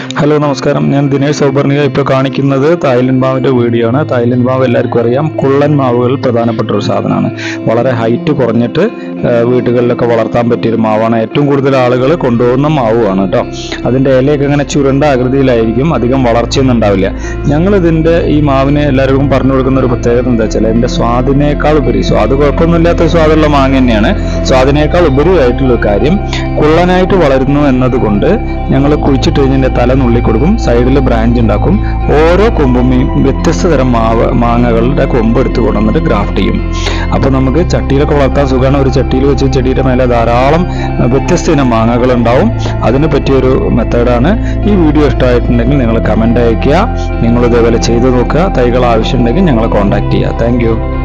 hello നമസ്കാരം ഞാൻ ദിനേശ് സൗപർണിക ഇപ്പോൾ കാണിക്കുന്നത് തായ്ലൻഡ് മാവിൻ്റെ വീഡിയോ ആണ് തായ്ലൻഡ് മാവ് എല്ലാവർക്കും അറിയാം കുള്ളൻ മാവുകൾ പ്രധാനപ്പെട്ട ഒരു സാധനമാണ് വളരെ ഹൈറ്റ് കുറഞ്ഞിട്ട് ആ, വീടുകളിലൊക്കെ വളർത്താൻ പറ്റിയൊരു മാവാണ് ഏറ്റവും കൂടുതൽ ആളുകൾ കൊണ്ടുപോകുന്ന മാവുമാണ് കേട്ടോ അതിൻ്റെ ഇലയൊക്കെ ഇങ്ങനെ ചുരുണ്ട ആകൃതിയിലായിരിക്കും അധികം വളർച്ചയൊന്നും ഉണ്ടാവില്ല ഞങ്ങൾ ഇതിൻ്റെ ഈ മാവിന് എല്ലാവർക്കും പറഞ്ഞു കൊടുക്കുന്ന ഒരു പ്രത്യേകത എന്താ വെച്ചാൽ എൻ്റെ സ്വാദിനേക്കാൾ ഉപരി സ്വാദ് കുഴപ്പമൊന്നുമില്ലാത്ത സ്വാദുള്ള മാങ്ങ തന്നെയാണ് സ്വാദിനേക്കാൾ ഉപരിയായിട്ടുള്ള ഒരു കാര്യം കുള്ളനായിട്ട് വളരുന്നു എന്നതുകൊണ്ട് ഞങ്ങൾ കുഴിച്ചിട്ട് കഴിഞ്ഞതിൻ്റെ തല നുള്ളി കൊടുക്കും സൈഡിൽ ബ്രാഞ്ച് ഉണ്ടാക്കും ഓരോ കൊമ്പും ഈ വ്യത്യസ്ത തരം മാവ് മാങ്ങകളുടെ കൊമ്പ് എടുത്ത് കൊണ്ടുവന്നിട്ട് ഗ്രാഫ്റ്റ് ചെയ്യും അപ്പോൾ നമുക്ക് ചട്ടിയിലൊക്കെ വളർത്താൻ സുഖമാണ് ഒരു ചട്ടിയിൽ വെച്ച് ചെടിയുടെ മേലെ ധാരാളം അഹ്, വ്യത്യസ്ത ഇനം മാങ്ങകൾ ഉണ്ടാവും അതിന് പറ്റിയൊരു മെത്തേഡാണ് ഈ വീഡിയോ ഇഷ്ടമായിട്ടുണ്ടെങ്കിൽ നിങ്ങൾ കമൻ്റ് അയയ്ക്കുക നിങ്ങൾ ഇതേപോലെ ചെയ്തു നോക്കുക തൈകൾ ആവശ്യമുണ്ടെങ്കിൽ ഞങ്ങളെ കോൺടാക്ട് ചെയ്യുക താങ്ക്